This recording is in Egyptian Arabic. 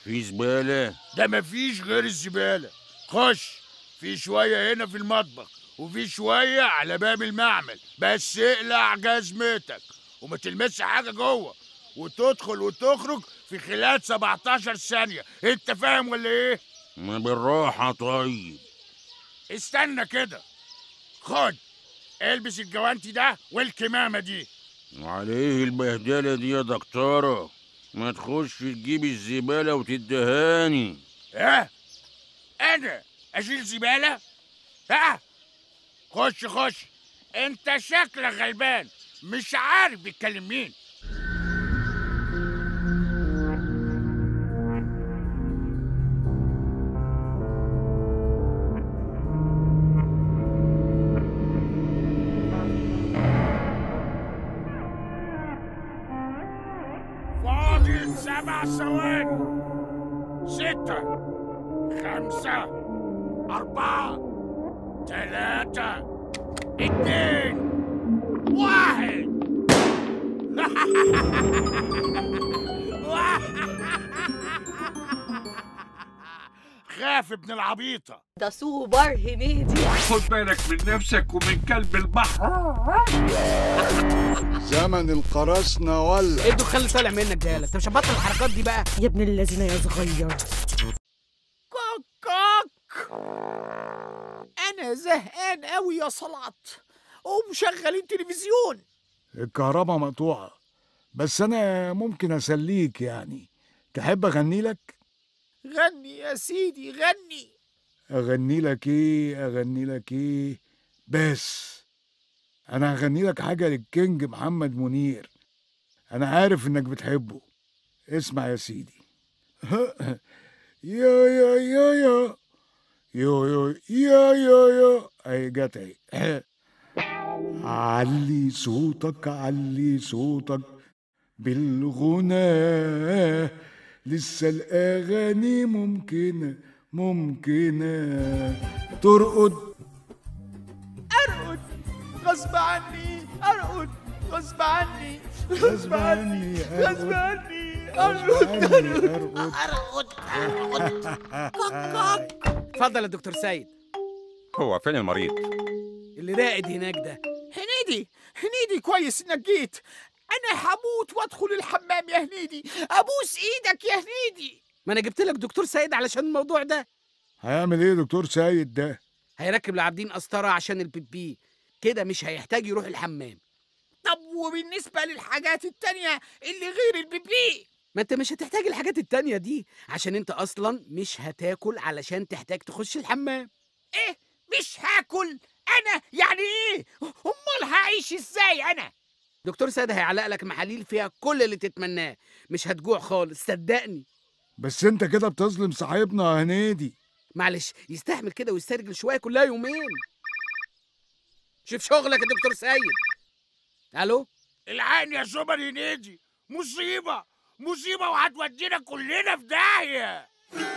في زبالة ده مفيش غير الزبالة خش في شوية هنا في المطبخ وفي شوية على باب المعمل بس اقلع جزمتك وما تلمسش حاجة جوه وتدخل وتخرج في خلال 17 ثانية انت فاهم ولا ايه؟ ما بالراحة طيب استنى كده خد البس الجوانتي ده والكمامة دي وعليه البهدلة دي يا دكتورة ما تخش تجيب الزبالة وتدهاني ها انا اشيل زبالة ها خش خش انت شكلك غلبان مش عارف بيتكلم مين فاضل سبع ثواني ستة خمسة أربعة ثلاثة اتنين واحد خاف ابن العبيطة ده سوبر هنيدي خد بالك من نفسك ومن كلب البحر زمن القراصنة ولا ايه الدخان اللي طالع منك ده يالا انت مش هتبطل الحركات دي بقى يا ابن الذين يا صغير كوك كوك انا زهقان قوي يا صلعت ومشغلين تلفزيون الكهرباء مقطوعة بس أنا ممكن أسليك يعني تحب أغني لك؟ غني يا سيدي غني أغني لك إيه أغني لك إيه بس أنا هغني لك حاجة للكينج محمد منير أنا عارف إنك بتحبه اسمع يا سيدي يا يا يا يا يو يو يا يا يا أي جت أهي علي صوتك علي صوتك بالغنى لسه الأغاني ممكنة ممكنة ترقد ارقد غصب عني ارقد غصب عني غصب عني غصب أرقد عني غصب ارقد عني أرقد اتفضل يا دكتور سيد هو فين المريض؟ اللي راقد هناك ده هنيدي هنيدي كويس انك جيت انا هموت وادخل الحمام يا هنيدي ابوس ايدك يا هنيدي ما انا جبت لك دكتور سيد علشان الموضوع ده هيعمل إيه دكتور سيد ده؟ هيركب لعابدين قسطره عشان البيبي كده مش هيحتاج يروح الحمام طب وبالنسبه للحاجات التانية اللي غير البيبي ما انت مش هتحتاج الحاجات التانية دي عشان انت اصلا مش هتاكل علشان تحتاج تخش الحمام ايه مش هاكل انا يعني ايه امال هعيش ازاي انا دكتور سيد هيعلق لك محاليل فيها كل اللي تتمناه مش هتجوع خالص صدقني بس أنت كده بتظلم صاحبنا يا هنيدي معلش يستحمل كده ويسترجل شويه كلها يومين شوف شغلك يا دكتور سيد الو العين يا سوبر هنيدي مصيبة مصيبة وهتودينا كلنا في داهية